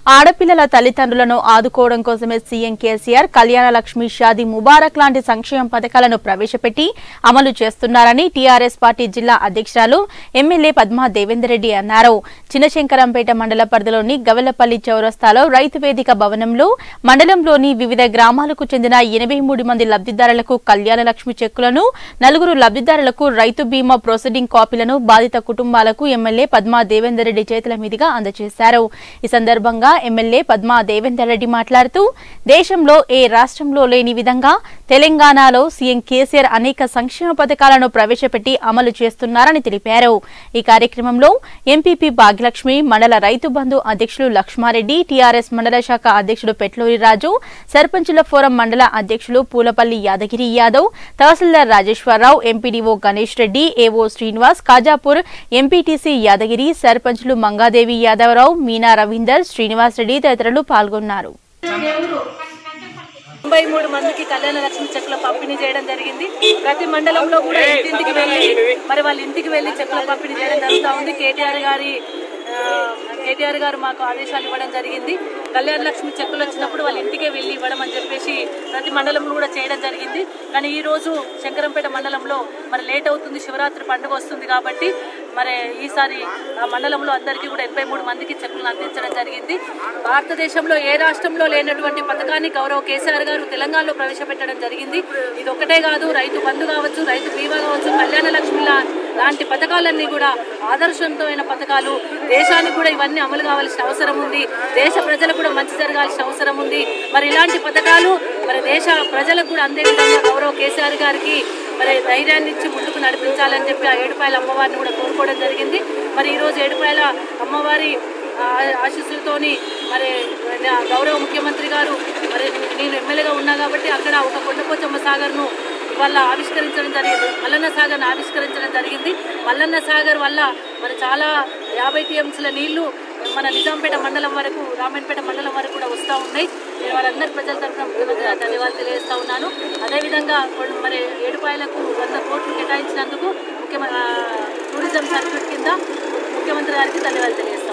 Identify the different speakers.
Speaker 1: ఆడపిల్లల తల్లిదండ్రులను ఆదుకోవడం కోసమే సీఎం కేసీఆర్ కళ్యాణ లక్ష్మి షాదీ ముబారక్ లాంటి సంక్షేమ పథకాలను ప్రవేశపెట్టి అమలు చేస్తున్నారని టీఆర్ఎస్ పార్టీ జిల్లా అధ్యక్షురాలు ఎమ్మెల్యే పద్మా దేవేందర్ రెడ్డి అన్నారు చిన్నశంకరంపేట మండల పరిధిలోని గవెలపల్లి చౌరస్తాలో రైతు వేదిక భవనంలో మండలంలోని వివిధ గ్రామాలకు చెందిన ఎనభై మూడు మంది లబ్దిదారులకు కళ్యాణ లక్ష్మి చెక్కులను నలుగురు లబ్దిదారులకు రైతు బీమా ప్రొసీడింగ్ కాపీలను బాధిత కుటుంబాలకు ఎమ్మెల్యే పద్మా దేవేందర్ రెడ్డి చేతుల మీదుగా అందజేశారు ఈ సందర్భంగా ఎమ్మెల్యే పద్మా దేవేందర్ రెడ్డి మాట్లాడుతూ దేశంలో ఏ రాష్ట్రంలో లేని విధంగా తెలంగాణలో సీఎం కేసీఆర్ అనేక సంక్షేమ పథకాలను ప్రవేశపెట్టి అమలు చేస్తున్నారని తెలిపారు ఈ కార్యక్రమంలో ఎంపీపీ భాగ్యలక్ష్మి మండల రైతు బంధు అధ్యక్షులు లక్ష్మారెడ్డి టీఆర్ఎస్ మండల శాఖ అధ్యక్షుడు పెట్లూరి రాజు సర్పంచుల ఫోరం మండల అధ్యక్షులు పూలపల్లి యాదగిరి యాదవ్ తహసీల్దార్ Rajeswara Rao MPDO Ganesh Reddy AO Srinivas Kajapur MPTC Yadagiri సర్పంచులు మంగాదేవి యాదవరావు మీనా రవీందర్ శ్రీనివాస్ రెడ్డి తదితరులు పాల్గొన్నారు
Speaker 2: తొంభై మూడు మందికి కళ్యాణ లక్ష్మి చెక్కుల పంపిణీ చేయడం జరిగింది ప్రతి మండలంలో కూడా ఇంటింటికి వెళ్ళి మరి వాళ్ళ ఇంటికి వెళ్ళి చెక్కుల పంపిణీ చేయడం జరుగుతూ ఉంది కేటీఆర్ గారి ఆ, కేటీఆర్ గారు మాకు ఆదేశాలు ఇవ్వడం జరిగింది కళ్యాణ లక్ష్మి చెక్కులు వచ్చినప్పుడు వాళ్ళ ఇంటికే వెళ్ళి ఇవ్వడం అని చెప్పేసి ప్రతి మండలంలో కూడా చేయడం జరిగింది కానీ ఈ రోజు శంకరంపేట మండలంలో మరి లేట్ అవుతుంది శివరాత్రి పండుగ వస్తుంది కాబట్టి మరి ఈసారి ఆ మండలంలో అందరికీ కూడా ఎనభై మూడు మందికి చెక్కులను అందించడం జరిగింది భారతదేశంలో ఏ రాష్ట్రంలో లేనటువంటి పథకాన్ని గౌరవ కేసీఆర్ గారు తెలంగాణలో ప్రవేశపెట్టడం జరిగింది ఇది ఒకటే కాదు రైతు బంధు కావచ్చు రైతు బీమా కావచ్చు కళ్యాణ లక్ష్మి లా- లాంటి పథకాలన్నీ కూడా ఆదర్శవంతమైన పథకాలు దేశానికి కూడా ఇవన్నీ అమలు కావాల్సిన అవసరం ఉంది దేశ ప్రజలకు కూడా మంచి జరగాల్సిన అవసరం ఉంది మరి ఇలాంటి పథకాలు మరి దేశ ప్రజలకు కూడా అందే విధంగా గౌరవ కేసీఆర్ గారికి మరి ధైర్యాన్ని ఇచ్చి ముందుకు నడిపించాలని చెప్పి ఆ ఏడుపాయల అమ్మవారిని కూడా కోరుకోవడం జరిగింది మరి ఈరోజు ఏడుపాయల అమ్మవారి ఆ, ఆశీస్సులతోని మరి నా గౌరవ ముఖ్యమంత్రి గారు మరి నేను ఎమ్మెల్యేగా ఉన్నా కాబట్టి అక్కడ ఒక కొండపోచమ్మ సాగర్ను ఇవాళ ఆవిష్కరించడం జరిగింది మల్లన్న సాగర్ను ఆవిష్కరించడం జరిగింది మల్లన్న సాగర్ వల్ల మరి చాలా యాభై టీఎంసీల నీళ్లు మన నిజాంపేట మండలం వరకు రామాయణపేట మండలం వరకు కూడా వస్తూ ఉన్నాయి నేను వాళ్ళందరి ప్రజల తరఫున ముఖ్యమంత్రి ధన్యవాదాలు తెలియజేస్తా ఉన్నాను అదేవిధంగా కొన్- మరి ఏడుపాయలకు వంద కోట్లు కేటాయించినందుకు ముఖ్యమ ఆ, టూరిజం సర్క్యూట్ కింద ముఖ్యమంత్రి గారికి ధన్యవాదాలు తెలియజేస్తాను